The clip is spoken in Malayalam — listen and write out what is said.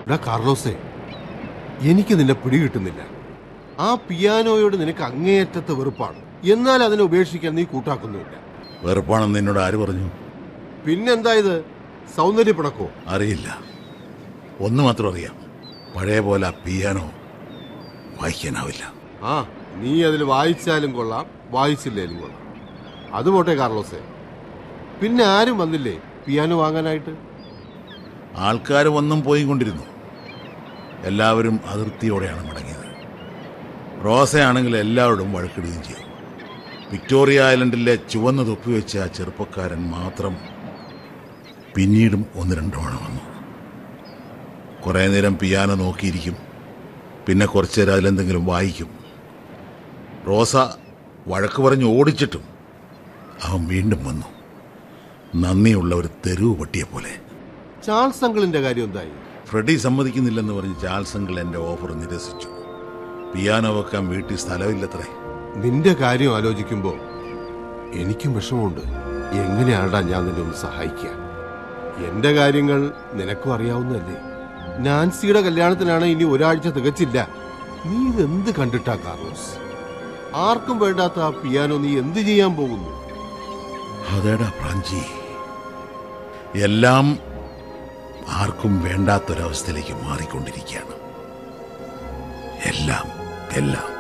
എടാ കാർലോസേ എനിക്ക് നിന്നെ പിടികിട്ടുന്നില്ല ആ പിയാനോയോട് നിനക്ക് അങ്ങേയറ്റത്തെ വെറുപ്പാണ് എന്നാൽ അതിനെ ഉപേക്ഷിക്കാൻ നീ കൂട്ടാക്കുന്നുമില്ല വെറുപ്പാണെന്ന് എന്നോട് ആര് പറഞ്ഞു പിന്നെന്താ ഇത് സൗന്ദര്യപ്പിണക്കോ അറിയില്ല ഒന്ന് മാത്രം അറിയാം പഴയ പോലെ ആ പിയാനോ വായിക്കാനാവില്ല ആ നീ അതിൽ വായിച്ചാലും കൊള്ളാം വായിച്ചില്ലേലും കൊള്ളാം അത് പോട്ടെ കാർലോസേ പിന്നെ ആരും വന്നില്ലേ പിയാനോ വാങ്ങാനായിട്ട് ആൾക്കാർ വന്നും പോയി കൊണ്ടിരുന്നു എല്ലാവരും അതിർത്തിയോടെയാണ് മടങ്ങിയത് റോസയാണെങ്കിൽ എല്ലാവരോടും വഴക്കിടുകയും ചെയ്തു വിക്ടോറിയ ഐലൻഡിലെ ചുവന്ന തൊപ്പി വെച്ച ആ ചെറുപ്പക്കാരൻ മാത്രം പിന്നീടും ഒന്ന് രണ്ടു തവണ വന്നു കുറേ നേരം പിയാനോ നോക്കിയിരിക്കും പിന്നെ കുറച്ചു നേരം അതിലെന്തെങ്കിലും വായിക്കും റോസ വഴക്ക് പറഞ്ഞ് ഓടിച്ചിട്ടും അവൻ വീണ്ടും വന്നു നന്ദിയുള്ള ഒരു തെരുവ് പട്ടിയെ പോലെ ചാൾസ് അങ്കിളിന്റെ കാര്യം എന്തായി ഫ്രെഡി സമ്മതിക്കുന്നില്ലെന്ന് പറഞ്ഞ് ചാൾസ് അങ്കിൾ എന്റെ ഓഫർ നിരസിച്ചു പിയാനോ വെക്കാൻ വീട്ടിൽ സ്ഥലമില്ലത്രേ നിന്റെ കാര്യം ആലോചിക്കുമ്പോ എനിക്കും വിഷമമുണ്ട് എങ്ങനെയാണ്ടാ ഞാൻ നിന്നെ ഒന്ന് സഹായിക്കുക എന്റെ കാര്യങ്ങൾ നിനക്കും അറിയാവുന്നതല്ലേ നാൻസിയുടെ കല്യാണത്തിനാണ് ഇനി ഒരാഴ്ച തികച്ചില്ല നീ ഇതെന്ത് കണ്ടിട്ടാ കാർലോസ് ആർക്കും വേണ്ടാത്ത ആ പിയാനോ നീ എന്ത് ചെയ്യാൻ പോകുന്നു അതേടാ പ്രാഞ്ചി എല്ലാം ആർക്കും വേണ്ടാത്തൊരവസ്ഥയിലേക്ക് മാറിക്കൊണ്ടിരിക്കുകയാണ് എല്ലാം എല്ലാം